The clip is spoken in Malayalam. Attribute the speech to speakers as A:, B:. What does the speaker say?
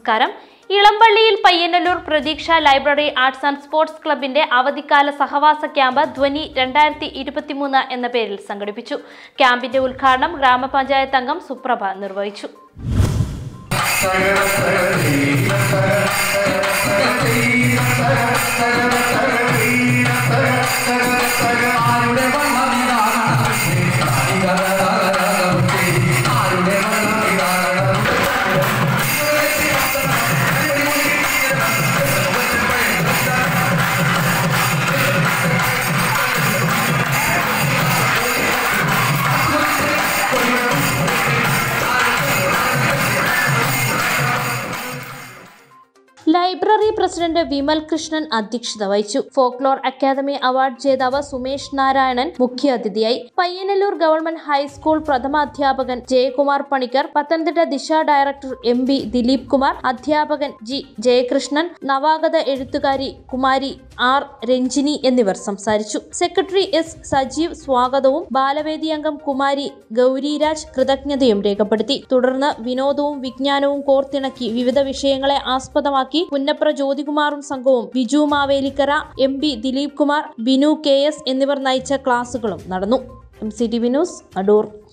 A: നമസ്കാരം ഇളമ്പള്ളിയിൽ പയ്യന്നല്ലൂർ പ്രതീക്ഷ ലൈബ്രറി ആർട്സ് ആൻഡ് സ്പോർട്സ് ക്ലബിന്റെ അവധിക്കാല സഹവാസ ക്യാമ്പ് ധ്വനി രണ്ടായിരത്തി ഇരുപത്തിമൂന്ന് എന്ന പേരിൽ സംഘടിപ്പിച്ചു ക്യാമ്പിന്റെ ഉദ്ഘാടനം ഗ്രാമപഞ്ചായത്ത് അംഗം സുപ്രഭ നിർവഹിച്ചു
B: ആരുടെ വണ്ണമിതാണ് ആരുടെ വണ്ണമിതാണ്
A: ലൈബ്രറി പ്രസിഡന്റ് വിമൽ കൃഷ്ണൻ അധ്യക്ഷത വഹിച്ചു ഫോക്ലോർ അക്കാദമി അവാർഡ് ജേതാവ് സുമേഷ് നാരായണൻ മുഖ്യാതിഥിയായി പയ്യന്നല്ലൂർ ഗവൺമെന്റ് ഹൈസ്കൂൾ പ്രഥമ അധ്യാപകൻ Jayakumar Panicker Pathanamthitta Disha director M B Dileep Kumar അധ്യാപകൻ ജി ജയകൃഷ്ണൻ നവാഗത എഴുത്തുകാരി കുമാരി ആർ രഞ്ജിനി എന്നിവർ സംസാരിച്ചു സെക്രട്ടറി എസ് സജീവ് സ്വാഗതവും ബാലവേദി അംഗം കുമാരി ഗൗരിരാജ് കൃതജ്ഞതയും രേഖപ്പെടുത്തി തുടർന്ന് വിനോദവും വിജ്ഞാനവും കോർത്തിണക്കി വിവിധ വിഷയങ്ങളെ ആസ്പദമാക്കി പുന്നപ്ര ജ്യോതികുമാറും സംഘവും Biju Mavelikkara M B Dileep Kumar Binu K S എന്നിവർ നയിച്ച ക്ലാസുകളും നടന്നു M C T V news Adoor